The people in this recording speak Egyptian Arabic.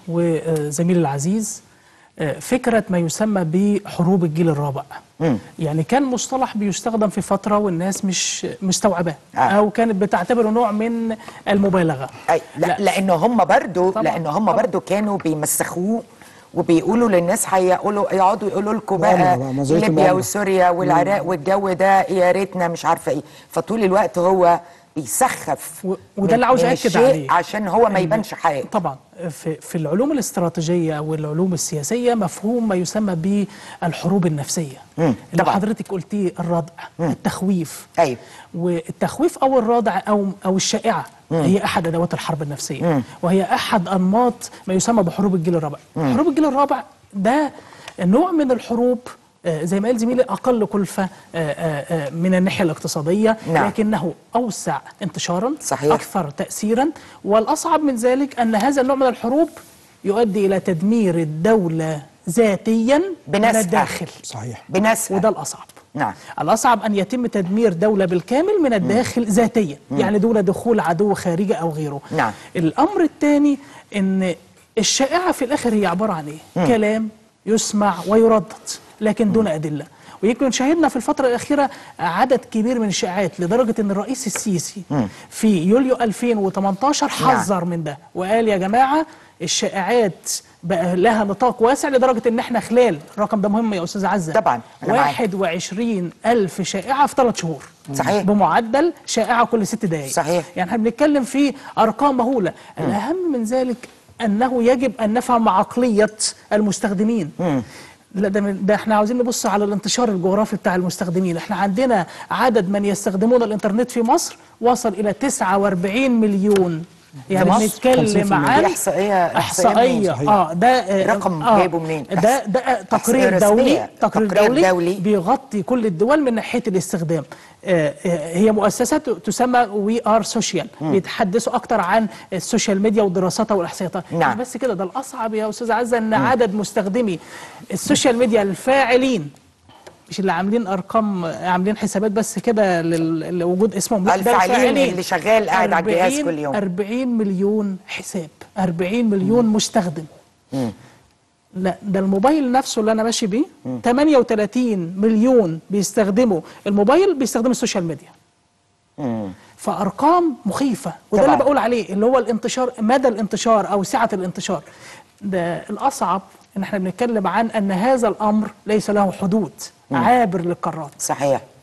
وزميلي العزيز آه، فكرة ما يسمى بحروب الجيل الرابع يعني كان مصطلح بيستخدم في فترة والناس مش مستوعباه آه. أو كانت بتعتبره نوع من المبالغة أي لا, لا. لانه هم برضو طبعاً، لانه هم طبعاً. برضو كانوا بيمسخوه وبيقولوا للناس هيقولوا يقعدوا يقولوا لكم بقى مؤامرة بقى، نظرية ليبيا المؤامرة. وسوريا والعراق والجو ده يا ريتنا مش عارفه ايه فطول الوقت هو بيسخف و- وده اللي من- عاوز من أأكد الشيء عليه. عشان هو ما إن- يبانش حقيقي طبعا في, في العلوم الاستراتيجية والعلوم السياسية مفهوم ما يسمى بالحروب النفسية اللي طبعاً. حضرتك قلتيه الردع التخويف أيوة. والتخويف أو الردع أو أو الشائعة هي أحد أدوات الحرب النفسية وهي أحد أنماط ما يسمى بحروب الجيل الرابع حروب الجيل الرابع ده نوع من الحروب آه، زي ما قال زميلي أقل كلفة آه، آه، آه، من الناحية الاقتصادية نعم. لكنه أوسع انتشارا صحيح. أكثر تأثيرا والأصعب من ذلك أن هذا النوع من الحروب يؤدي إلى تدمير الدولة ذاتيا من بنسها. الداخل صحيح بنسها وده الأصعب نعم الأصعب أن يتم تدمير دولة بالكامل من الداخل ذاتيا يعني دون دخول عدو خارجي أو غيره نعم. الأمر الثاني أن الشائعة في الآخر هي عبارة عن إيه؟ كلام يسمع ويردد لكن دون أدلة ويمكن شاهدنا في الفترة الأخيرة عدد كبير من الشائعات لدرجة أن الرئيس السيسي في يوليو 2018 حذر من ده وقال يا جماعة الشائعات بقى لها نطاق واسع لدرجة أن احنا خلال الرقم ده مهم يا أستاذ عزة طبعاً، أنا معاك. 21 ألف شائعة في ثلاث شهور صحيح. بمعدل شائعة كل ست دقائق صحيح. يعني احنا بنتكلم في أرقام مهولة الأهم من ذلك أنه يجب أن نفهم عقلية المستخدمين لا ده, من- ده احنا عاوزين نبص على الانتشار الجغرافي بتاع المستخدمين احنا عندنا عدد من يستخدمون الانترنت في مصر وصل الى 49 مليون يعني مصر؟ بنتكلم 50% عن دي إحصائية- إحصائية احصائيه صحيح. اه ده آه، رقم آه جايبه منين؟ ده ده تقرير إحصائية دولي رسمية. تقرير, تقرير دولي, دولي. بيغطي كل الدول من ناحيه الاستخدام آه، آه، هي مؤسسه تسمى وي ار سوشيال بيتحدثوا اكتر عن السوشيال ميديا ودراستها والاحصائيات نعم. مش بس كده ده الاصعب يا استاذ عزه ان عدد مستخدمي السوشيال ميديا الفاعلين مش اللي عاملين ارقام عاملين حسابات بس كده لل- لوجود اسمهم لا، ده الفاعلين اللي شغال قاعد على الجهاز 40 كل يوم. 40 مليون حساب 40 مليون مستخدم لا ده الموبايل نفسه اللي انا ماشي بيه 38 مليون بيستخدموا الموبايل بيستخدموا السوشيال ميديا فارقام مخيفه وده طبعاً. اللي بقول عليه اللي هو الانتشار مدى الانتشار او سعه الانتشار ده الاصعب ان احنا بنتكلم عن ان هذا الامر ليس له حدود عابر للقارات صحيح